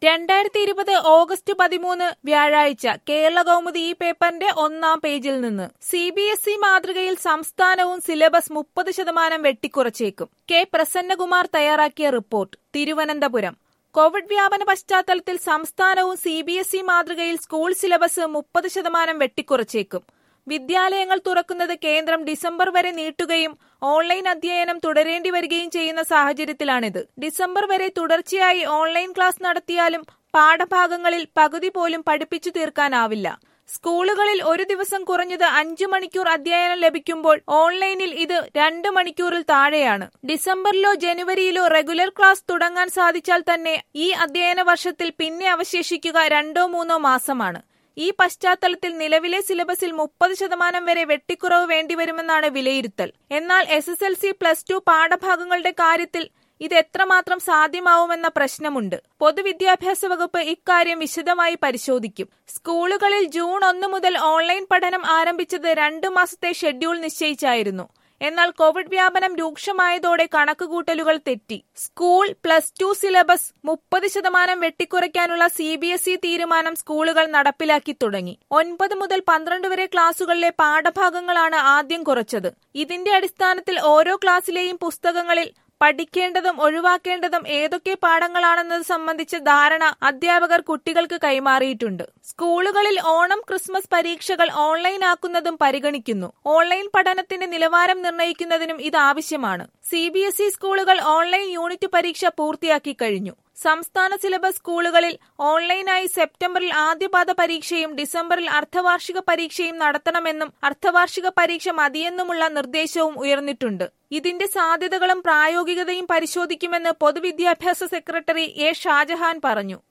രണ്ടായിരത്തി ഇരുപത് ഓഗസ്റ്റ് പതിമൂന്ന് വ്യാഴാഴ്ച കേരള കൗമുദി ഈ പേപ്പറിന്റെ ഒന്നാം പേജിൽ നിന്ന് സി ബി എസ് ഇ മാതൃകയിൽ സംസ്ഥാനവും സിലബസ് മുപ്പത് ശതമാനം വെട്ടിക്കുറച്ചേക്കും കെ പ്രസന്നകുമാർ തയ്യാറാക്കിയ റിപ്പോർട്ട് തിരുവനന്തപുരം കോവിഡ് വ്യാപന പശ്ചാത്തലത്തിൽ സംസ്ഥാനവും സി ബി എസ് ഇ മാതൃകയിൽ സ്കൂൾ സിലബസ് മുപ്പത് ശതമാനം വെട്ടിക്കുറച്ചേക്കും വിദ്യാലയങ്ങൾ തുറക്കുന്നത് കേന്ദ്രം ഡിസംബർ വരെ നീട്ടുകയും ഓൺലൈൻ അധ്യയനം തുടരേണ്ടി വരികയും ചെയ്യുന്ന സാഹചര്യത്തിലാണിത് ഡിസംബർ വരെ തുടർച്ചയായി ഓൺലൈൻ ക്ലാസ് നടത്തിയാലും പാഠഭാഗങ്ങളിൽ പകുതി പോലും പഠിപ്പിച്ചു തീർക്കാനാവില്ല സ്കൂളുകളിൽ ഒരു ദിവസം കുറഞ്ഞത് അഞ്ചു മണിക്കൂർ അധ്യയനം ലഭിക്കുമ്പോൾ ഓൺലൈനിൽ ഇത് രണ്ട് മണിക്കൂറിൽ താഴെയാണ് ഡിസംബറിലോ ജനുവരിയിലോ റെഗുലർ ക്ലാസ് തുടങ്ങാൻ സാധിച്ചാൽ തന്നെ ഈ അധ്യയന വർഷത്തിൽ പിന്നെ അവശേഷിക്കുക രണ്ടോ മൂന്നോ മാസമാണ് ഈ പശ്ചാത്തലത്തിൽ നിലവിലെ സിലബസിൽ മുപ്പത് ശതമാനം വരെ വെട്ടിക്കുറവ് വേണ്ടിവരുമെന്നാണ് വിലയിരുത്തൽ എന്നാൽ S S L C plus two പാഠഭാഗങ്ങളുടെ കാര്യത്തിൽ ഇത് എത്രമാത്രം സാധ്യമാവുമെന്ന പ്രശ്നമുണ്ട് പൊതുവിദ്യാഭ്യാസ വകുപ്പ് ഇക്കാര്യം വിശദമായി പരിശോധിക്കും സ്കൂളുകളിൽ ജൂൺ ഒന്ന് മുതൽ ഓൺലൈൻ പഠനം ആരംഭിച്ചത് രണ്ടു മാസത്തെ ഷെഡ്യൂൾ നിശ്ചയിച്ചായിരുന്നു എന്നാൽ കോവിഡ് വ്യാപനം രൂക്ഷമായതോടെ കണക്കുകൂട്ടലുകൾ തെറ്റി സ്കൂൾ പ്ലസ് ടു സിലബസ് മുപ്പത് ശതമാനം വെട്ടിക്കുറയ്ക്കാനുള്ള സി ബി എസ് ഇ തീരുമാനം സ്കൂളുകൾ നടപ്പിലാക്കി തുടങ്ങി ഒൻപത് മുതൽ പന്ത്രണ്ട് വരെ ക്ലാസുകളിലെ പാഠഭാഗങ്ങളാണ് ആദ്യം കുറച്ചത് ഇതിന്റെ അടിസ്ഥാനത്തിൽ ഓരോ ക്ലാസ്സിലെയും പുസ്തകങ്ങളിൽ പഠിക്കേണ്ടതും ഒഴിവാക്കേണ്ടതും ഏതൊക്കെ പാഠങ്ങളാണെന്നത് സംബന്ധിച്ച ധാരണ അധ്യാപകർ കുട്ടികൾക്ക് കൈമാറിയിട്ടുണ്ട് സ്കൂളുകളിൽ ഓണം ക്രിസ്മസ് പരീക്ഷകൾ ഓൺലൈൻ ആക്കുന്നതും പരിഗണിക്കുന്നു ഓൺലൈൻ പഠനത്തിന്റെ നിലവാരം നിർണ്ണയിക്കുന്നതിനും ഇത് ആവശ്യമാണ് സി ബി എസ് ഇ സ്കൂളുകൾ ഓൺലൈൻ യൂണിറ്റ് പരീക്ഷ പൂർത്തിയാക്കി കഴിഞ്ഞു സംസ്ഥാന സിലബസ് സ്കൂളുകളിൽ ഓൺലൈനായി സെപ്റ്റംബറിൽ ആദ്യപാദ പരീക്ഷയും ഡിസംബറിൽ അർദ്ധവാർഷിക പരീക്ഷയും നടത്തണമെന്നും അർദ്ധവാർഷിക പരീക്ഷ മതിയെന്നുമുള്ള നിർദ്ദേശവും ഉയർന്നിട്ടുണ്ട് ഇതിന്റെ സാധ്യതകളും പ്രായോഗികതയും പരിശോധിക്കുമെന്ന് പൊതുവിദ്യാഭ്യാസ സെക്രട്ടറി എ ഷാജഹാൻ പറഞ്ഞു